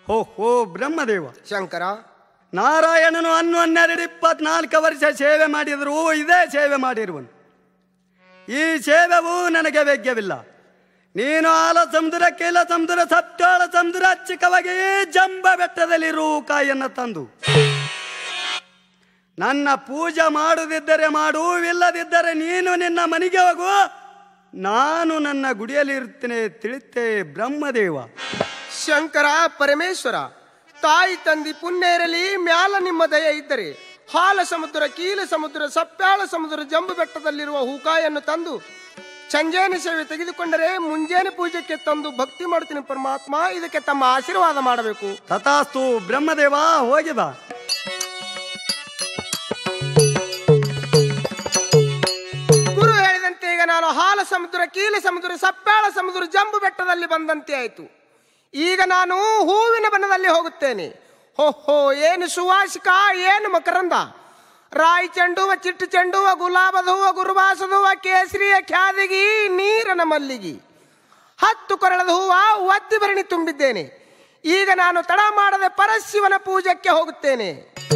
ಹೋ ಹೋ ಬ್ರಹ್ಮದೇವ ಶಂಕರ ನಾರಾಯಣನು ಅನ್ನು ಹನ್ನೆರಡು ಇಪ್ಪತ್ನಾಲ್ಕು ವರ್ಷ ಸೇವೆ ಮಾಡಿದರೂ ಇದೇ ಸೇವೆ ಮಾಡಿರುವನು ಈ ಸೇವೆಗೂ ನನಗೆ ವ್ಯಗ್ಯವಿಲ್ಲ ನೀನು ಆಲ ಸಮುದ್ರ ಕೀಲ ಸಮುದ್ರ ಸಪ್ತಾಳ ಸಮುದ್ರ ಚಿಕ್ಕವಾಗಿ ಜಂಬ ಬೆಟ್ಟದಲ್ಲಿರು ಕಾಯನ್ನು ತಂದು ನನ್ನ ಪೂಜೆ ಮಾಡುದಿದ್ದರೆ ಮಾಡು ಇಲ್ಲದಿದ್ದರೆ ನೀನು ನಿನ್ನ ಮನೆಗೆ ಹೋಗು ನಾನು ನನ್ನ ಗುಡಿಯಲ್ಲಿ ಇರ್ತೇನೆ ತಿಳಿತೆ ಬ್ರಹ್ಮದೇವ ಶಂಕರ ಪರಮೇಶ್ವರ ತಾಯಿ ತಂದಿ ಪುಣ್ಯ ಇರಲಿ ಮ್ಯಾಲ ನಿಮ್ಮ ದಯ ಇದ್ದರೆ ಹಾಲ ಸಮುದ್ರ ಕೀಲ ಸಮುದ್ರ ಸಪ್ಯಾಳ ಸಮುದ್ರ ಜಂಬು ಬೆಟ್ಟದಲ್ಲಿರುವ ಹೂಕಾಯನ್ನು ತಂದು ಸಂಜೇನ ಸೇವೆ ತೆಗೆದುಕೊಂಡರೆ ಮುಂಜಾನೆ ಪೂಜೆಗೆ ತಂದು ಭಕ್ತಿ ಮಾಡ್ತೀನಿ ಪರಮಾತ್ಮ ಇದಕ್ಕೆ ತಮ್ಮ ಆಶೀರ್ವಾದ ಮಾಡಬೇಕು ತಥಾಸ್ತು ಬ್ರಹ್ಮದೇವ ಹೋಗಿ ಬಾ ಗುರು ಹೇಳಿದಂತೆ ಈಗ ನಾನು ಹಾಲ ಸಮುದ್ರ ಕೀಲ ಸಮುದ್ರ ಸಪ್ಪಾಳ ಸಮುದ್ರ ಜಂಬು ಬೆಟ್ಟದಲ್ಲಿ ಬಂದಂತೆ ಆಯಿತು ಈಗ ನಾನು ಹೂವಿನ ಬನದಲ್ಲಿ ಹೋಗುತ್ತೇನೆ ಹೊಹೋ ಏನು ಸುವಾಸಿಕ ಏನು ಮಕರಂದ ರಾಯಿ ಚೆಂಡುವ ಚಿಟ್ಟು ಚೆಂಡುವ ಗುಲಾಬದ ಹೂವ ಗುರುಬಾಸದ ಹೂವ ಕೇಸರಿಯ ಖ್ಯಾದಿಗಿ ನೀರನ ಮಲ್ಲಿಗಿ ಹತ್ತು ಕೊರಳದ ಹೂವ ಒತ್ತಿ ಭರಣಿ ತುಂಬಿದ್ದೇನೆ ಈಗ ನಾನು ತಡ ಮಾಡದೆ ಪರಶಿವನ ಪೂಜೆಗೆ ಹೋಗುತ್ತೇನೆ